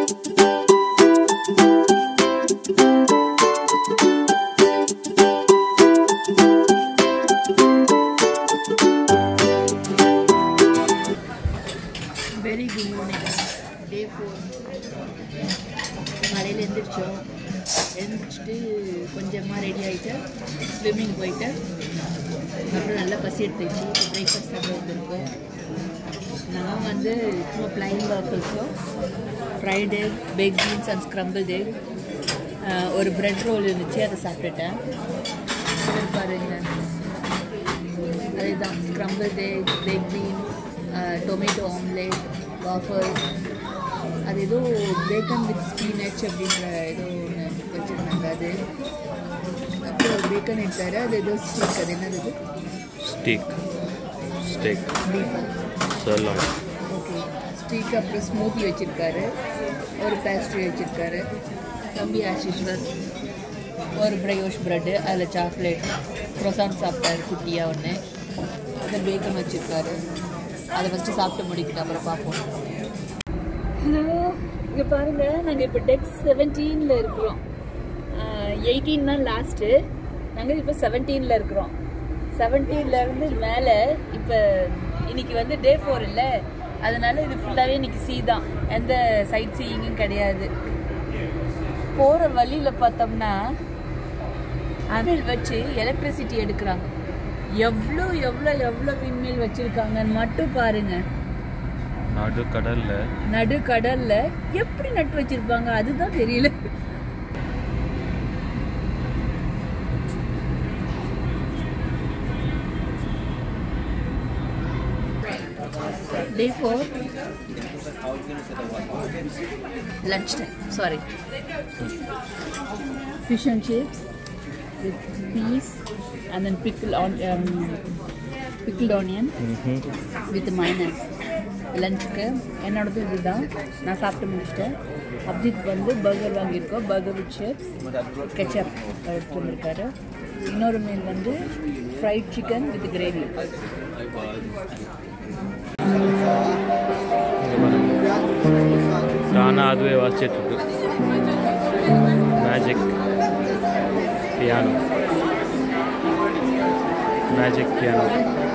Very good morning day four காலையில் எழுந்திரிச்சோம் எழுந்திரிச்சிட்டு கொஞ்சமாக ரெடி ஆகிட்டு ஸ்விம்மிங் போயிட்டு அப்புறம் நல்லா பசி எடுத்துச்சு பிரேக்ஃபாஸ்ட் சாப்பிட வந்திருக்கோம் நான் வந்து சும்மா பிளைன் வாஃபிள்ஸும் fried egg baked beans and scrambled egg ஒரு பிரெட் ரோல் இருந்துச்சு அதை சாப்பிட்டுட்டேன் இது பாருங்க அதுதான் scrambled egg baked beans tomato omelette waffle அது ஏதோ பேக்கன் வித் ஸ்பீனச் அப்படின்ற ஏதோ ஒன்று வச்சுருந்தாங்க அது அப்புறம் பேக்கன் எடுத்தாரு அது ஏதோ ஸ்டீக் அது என்னது அது ஸ்டீக் ஸ்டேக் பீஃபா சொல்லலாம் ஓகே ஸ்டீக் அப்புறம் ஸ்மூத்தி வச்சுருக்காரு ஒரு பேஸ்ட்ரி வச்சுருக்காரு தம்பி ஆஷிஸ்வர் ஒரு பிரயோஷ் ப்ரெட்டு அதில் சாக்லேட் க்ரொசான் சாப்பிட்டாரு குட்டியாக ஒன்று அதை பேக்கன் வச்சுருக்காரு அதை ஃபஸ்ட்டு சாப்பிட்டு முடிக்கிட்டு அப்புறம் பார்ப்போம் ஹலோ இங்கே பாருங்கள் நாங்கள் இப்போ டெக்ஸ் செவன்டீனில் இருக்கிறோம் எயிட்டீன் தான் லாஸ்ட்டு நாங்கள் இப்போ செவன்டீனில் இருக்கிறோம் செவன்டீன்லேருந்து மேலே இப்போ இன்னைக்கு வந்து டே ஃபோர் இல்லை அதனால இது ஃபுல்லாகவே இன்னைக்கு சீ தான் எந்த சைட் சீயிங்கும் கிடையாது போகிற வழியில் பார்த்தோம்னா அனல் வச்சு எலக்ட்ரிசிட்டி எடுக்கிறாங்க எவ்வளோ எவ்வளோ எவ்வளோ விண்மில் வச்சுருக்காங்கன்னு மட்டும் பாருங்கள் நடு கடலில் நடு கடல்ல எப்படி நட்டு வச்சிருப்பாங்க அதுதான் தெரியல Day four. Lunch time. Sorry. Fish and chips with peas and then pickle on um, pickled onion with minus லஞ்சுக்கு என்னோடது இதுதான் நான் சாப்பிட்டு முடிச்சிட்டேன் அப்ஜித் வந்து பர்கர் வாங்கியிருக்கோம் பர்கர் வித் சிப்ஸ் கெச்சப் எடுத்து வந்திருக்காரு இன்னொரு மீல் வந்து ஃப்ரைட் சிக்கன் வித் கிரேவி தானா அதுவே வாசிச்சிட்டு இருக்கு மேஜிக் பியானோ மேஜிக் பியானோ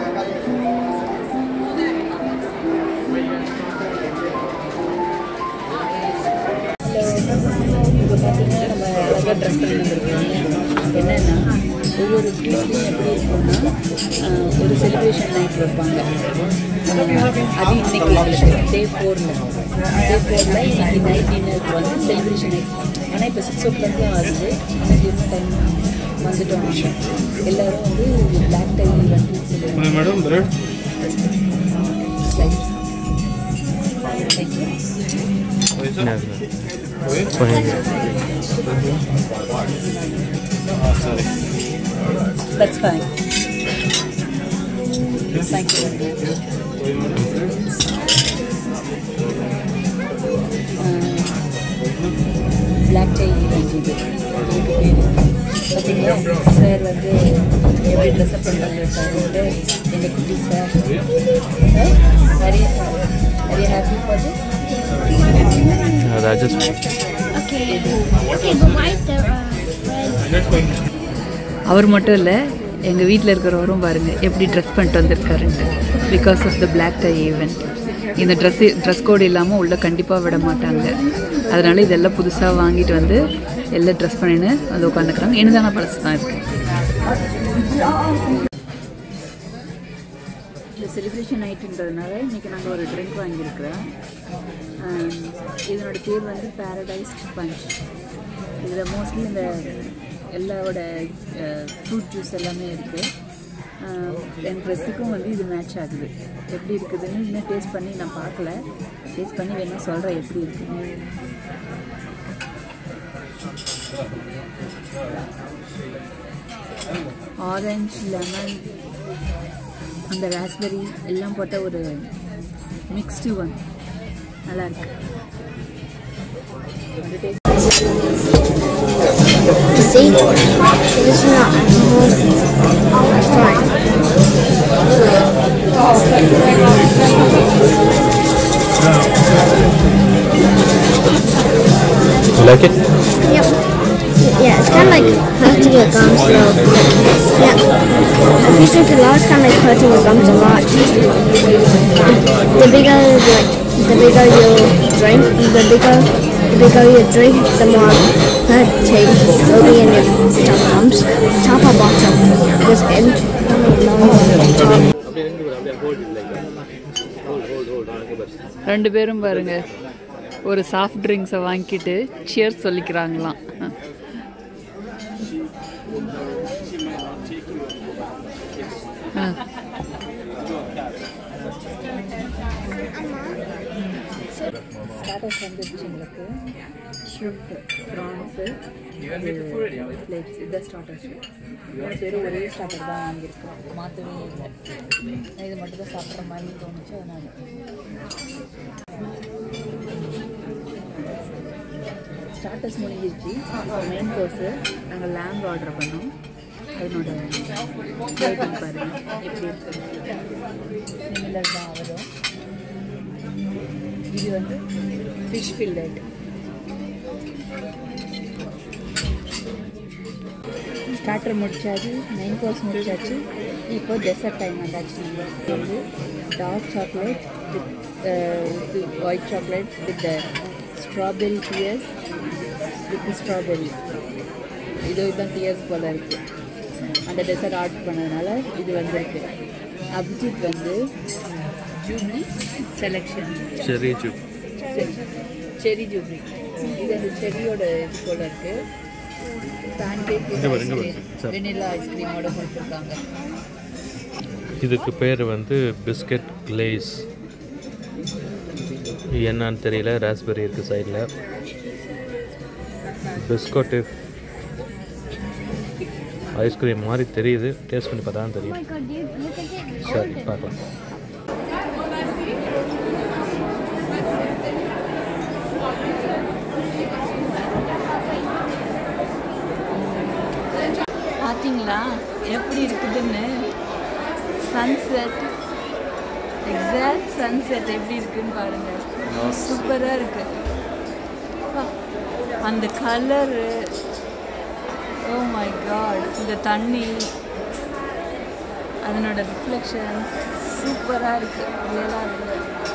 இப்போ பார்த்தீங்கன்னா நம்ம அழகாக ட்ரெஸ் பண்ணி வந்திருக்கோம் என்னென்னா ஒவ்வொரு க்ரூஸ்லையும் எப்படி இருக்கும்னா ஆஹ், ஒரு செலிப்ரேஷன் நைட் வைப்பாங்க ஆஹ், அது இன்னைக்கு டே ஃபோரில் டே ஃபோரில் இன்னைக்கு நைட் டின்னருக்கு வந்து செலிப்ரேஷன் நைட் ஆனால் இப்போ சிக்ஸ் ஓ கிளாக் தான் ஆகுது ஆனால் டின்னர் டைம் வந்துட்டோம் நம்ம எல்லோரும் வந்து பிளாக் டை வந்து madam bread thank you sorry That's fine. Thank you. Black tie event இது இதுக்கு பேர் பார்த்தீங்களா சார் வந்து எப்படி ட்ரெஸ் அப் பண்ணிட்டு எங்கள் குட்டி சார் நிறைய நிறைய ஹாப்பி ஃபார் திஸ் அது adjust Okay. Okay, but why is there a red? அவர் மட்டும் இல்லை எங்கள் வீட்டில் இருக்கிறவரும் பாருங்கள் எப்படி ட்ரெஸ் பண்ணிட்டு வந்திருக்காருன்ட்டு because of the black tie event இந்த ட்ரெஸ்ஸு ட்ரெஸ் கோடு இல்லாமல் உள்ளே கண்டிப்பாக விட மாட்டாங்க அதனால இதெல்லாம் புதுசாக வாங்கிட்டு வந்து எல்லாம் ட்ரெஸ் பண்ணின்னு வந்து உட்காந்துக்கிறாங்க என்னதான பழசு தான் இருக்கு இந்த செலிப்ரேஷன் நைட்டுன்றதுனால இன்றைக்கி நாங்கள் ஒரு ட்ரிங்க் வாங்கியிருக்கிறோம் ஆம், இதனோட பேர் வந்து பேரடைஸ் பஞ்ச் இதில் மோஸ்ட்லி இந்த எல்லாவோட ஃப்ரூட் ஜூஸ் எல்லாமே இருக்குது என் ட்ரெஸ்ஸுக்கும் வந்து இது மேட்ச் ஆகுது எப்படி இருக்குதுன்னு இன்னும் டேஸ்ட் பண்ணி நான் பார்க்கல டேஸ்ட் பண்ணி வேணால் சொல்கிறேன் எப்படி இருக்குன்னு ஆரஞ்சு லெமன் அந்த ராஸ்பெரி எல்லாம் போட்ட ஒரு மிக்ஸ்டு ஒன் நல்லா இருக்கு See? This is not alcohol. That's fine. like it? Yep. Yeah, it's kind of like hurting your gums though. Yeah. If you drink a lot, it's kind of like hurting your gums a lot. The bigger, like, the bigger you drink, the bigger, the bigger you drink, the more hurting will be in your top gums, top or bottom. Because end, top. ரெண்டு பேரும் பாருங்க ஒரு soft ட்ரிங்க்ஸை வாங்கிட்டு cheers சொல்லிக்கிறாங்களாம் ஆ. Starters வந்துருச்சு எங்களுக்கு shrimp prawns plates இதான் starters மூணு பேரும் ஒரே ஸ்டார்டர் தான் வாங்கியிருக்கோம் மாற்றவே இல்லை நான் இது மட்டும் தான் சாப்பிட்ற மாதிரி தோணுச்சு அதனால் ஸ்டார்டர்ஸ் முடிஞ்சிருச்சு மெயின் கோர்ஸு நாங்கள் லேம்ப் ஆர்டர் பண்ணோம் அதனோட ரேட்டிங் பாருங்கள் எப்படி இருக்கு சிமிலர் தான் ஆகுதும் இது வந்து ஃபிஷ் ஃபில்லட் ஸ்டார்டர் முடிச்சாச்சு மெயின் கோர்ஸ் முடிச்சாச்சு இப்போ டெசர்ட் டைம் வந்தாச்சு நம்ம இது வந்து dark chocolate with white chocolate with strawberry tiers with strawberry இது இதுதான் டியர்ஸ் போல் இருக்குது அந்த டெசர்ட் ஆர்டர் பண்ணதுனால இது வந்திருக்கு அபிஜித் வந்து jubilee selection Cherry juice. Cherry jubilee இது அந்த செரியோட இது போல் இருக்குது பேன்கேக் இங்க பாரு, இங்க பாரு. சரி. வெனிலா ஐஸ்கிரீமோட கொடுத்துருக்காங்க இதுக்கு பேர் வந்து பிஸ்கட் கிளேஸ் என்னன்னு தெரியல ராஸ்பெரி இருக்குது சைடில் பிஸ்கட் ஐஸ்கிரீம் மாதிரி தெரியுது டேஸ்ட் பண்ணி பார்த்தா தான் தெரியும் god, dude, look at it. சரி பார்க்கலாம் பார்த்தீங்களா எப்படி இருக்குதுன்னு சன்செட் எக்ஸாக்ட் சன்செட் எப்படி இருக்குன்னு பாருங்க சூப்பராக இருக்கு அப்பா, அந்த கலரு ஓ மை காட் இந்த தண்ணி அதனோட ரிஃப்ளெக்ஷன் சூப்பராக இருக்கு இதெல்லாம் இருக்கு